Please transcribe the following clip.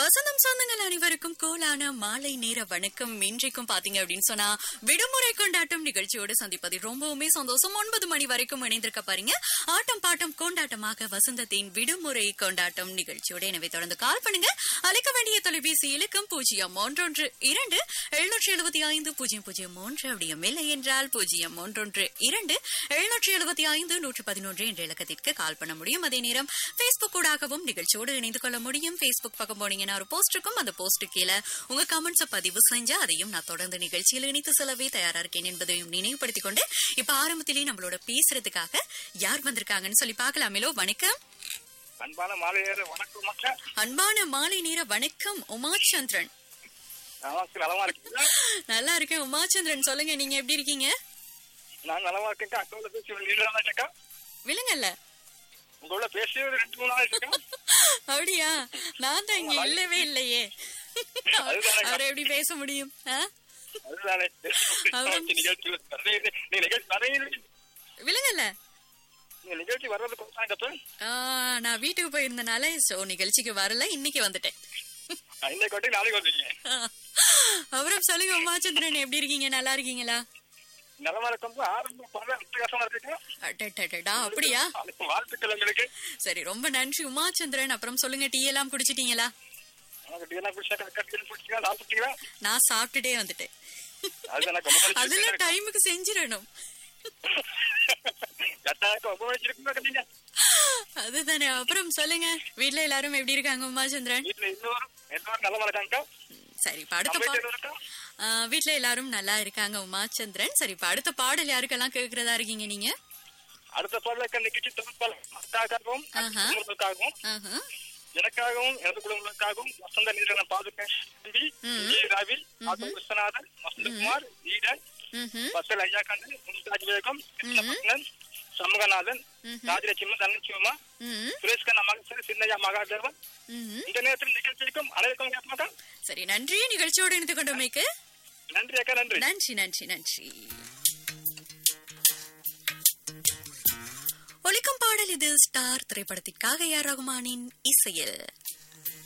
வசந்தம் சொந்தங்கள் அனைவருக்கும் கோலான மாலை நேர வணக்கம் இன்றைக்கும் பாத்தீங்க அப்படின்னு சொன்னா விடுமுறை கொண்டாட்டம் நிகழ்ச்சியோடு சந்திப்பது ரொம்பவுமே சந்தோஷம் ஒன்பது மணி வரைக்கும் இணைந்திருக்க பாருங்க ஆட்டம் பாட்டம் கொண்டாட்டமாக வசந்தத்தின் விடுமுறை கொண்டாட்டம் நிகழ்ச்சியோட எனவே தொடர்ந்து கால் பண்ணுங்க அழைக்க வேண்டிய தொலைபேசி இலக்கம் பூஜ்ஜியம் ஒன்றொன்று இரண்டு எழுநூற்றி எழுபத்தி ஐந்து பூஜ்ஜியம் பூஜ்ஜியம் மூன்று அப்படியும் இல்லை என்றால் பூஜ்ஜியம் ஒன்றொன்று இரண்டு எழுநூற்றி எழுபத்தி ஐந்து நூற்று பதினொன்று என்ற இலக்கத்திற்கு கால் பண்ண முடியும் அதே நேரம் பேஸ்புக் ஊடாகவும் நிகழ்ச்சியோடு இணைந்து கொள்ள முடியும் பேஸ்புக் பக்கம் போனீங்கன்னா ஒரு போஸ்ட் இருக்கும் அந்த போஸ்ட் கீழே உங்க கமெண்ட்ஸை பதிவு செஞ்சா அதையும் நான் தொடர்ந்து நிகழ்ச்சியில் இணைத்து செல்லவே தயாரா இருக்கேன் என்பதையும் நினைவுபடுத்திக் கொண்டு இப்ப ஆரம்பத்திலேயே நம்மளோட பேசுறதுக்காக யார் வந்திருக்காங்கன்னு சொல்லி பார்க்கலாமேலோ வணக்கம் அன்பான மாலையர் வணக்கம் மக்கள் அன்பான மாலை நேர வணக்கம் உமாச்சந்திரன் நமக்கு நலமா இருக்கீங்களா நல்லா இருக்கேன் உமாச்சந்திரன் சொல்லுங்க நீங்க எப்படி இருக்கீங்க நான் நலமா இருக்கேன் அக்கௌண்ட்ல பேசி நீங்க இருக்கா விழுங்கல்ல உங்களோட பேசி ஒரு ரெண்டு மூணு நாள் இருக்கேன் அப்படியா நான் தான் இங்க இல்லவே இல்லையே அதுதானே. அவரை எப்படி பேச முடியும் ஆ? அதுதானே அவன் நிகழ்ச்சி நிறைய நீ நிகழ்ச்சி நிறைய விழுங்கல்ல நீங்க நிகழ்ச்சி வர்றதுக்கு கொஞ்சம் ஆ, நான் வீட்டுக்கு போயிருந்தனால சோ நிகழ்ச்சிக்கு வரல இன்னைக்கு வந்துட்டேன் இன்னைக்கு வட்டி நாளைக்கு வந்தீங்க ஆ. அப்புறம் சொல்லுங்க உமாச்சந்திரன் எப்படி இருக்கீங்க நல்லா இருக்கீங்களா நலமா இருக்கும் ஆரம்பம் பல வித்தியாசமா இருக்கு அடடடடா, அப்படியா அதுக்கு வாழ்த்துக்கள் உங்களுக்கு சரி ரொம்ப நன்றி உமாச்சந்திரன் அப்புறம் சொல்லுங்க டீ எல்லாம் குடிச்சிட்டீங்களா உங்களுக்கு டீ எல்லாம் குடிச்சா அக்கா டீ குடிச்சீங்களா நான் குடிச்சீங்களா நான் சாப்பிட்டுட்டே வந்துட்டேன் அது எனக்கு ரொம்ப மகிழ்ச்சி அதுல இருக்கு. டைமுக்கு செஞ்சிடணும் கட்டாயம் ரொம்ப மகிழ்ச்சி இருக்குங்க நீங்க அதுதானே அப்புறம் சொல்லுங்க வீட்ல எல்லாரும் எப்படி இருக்காங்க உமாச்சந்திரன் வீட்டுல இன்னொரு எல்லாரும் நலமா இருக்காங்க சரி இப்ப அடுத்த நம்ம பா- வீட்டுல இருக்கா ஆ, வீட்ல எல்லாரும் நல்லா இருக்காங்க உமாச்சந்திரன் சரி இப்ப அடுத்த பாடல் யாருக்கெல்லாம் கேக்குறதா இருக்கீங்க நீங்க அடுத்த பாடலுக்கு நிகழ்ச்சி தொகுப்பாளர் அக்காக்காகவும் ஆஹா. குடும்பங்களுக்காகவும் ஆஹா. எனக்காகவும் எனது குடும்பங்களுக்காகவும் வசந்த நீரன பாதுகன் தம்பி ம். G Ravi auto Viswanathan Vasanthakumar Eden ம்ஹும். பசல் ஐயாக்கண்ணன் மும்தாஜ் பேகம் கிருஷ்ணபத்மன் சண்முகநாதன் ராஜலட்சுமி தனலட்சுமா ம். சுரேஷ் கண்ணா மகன் சின்னையா மகாதேவன் ம்ஹும். இந்த நேரத்தில் நிகழ்ச்சிக்கும் அனைவருக்கும் கேட்பாங்க சரி நன்றி நிகழ்ச்சியோடு இணைந்து கொண்டமைக்கு நன்றி அக்கா நன்றி நன்றி நன்றி நன்றி ஒலிக்கும் பாடல் இது ஸ்டார் திரைப்படத்திற்காக ஏ ஆர் ரகுமானின் இசையில்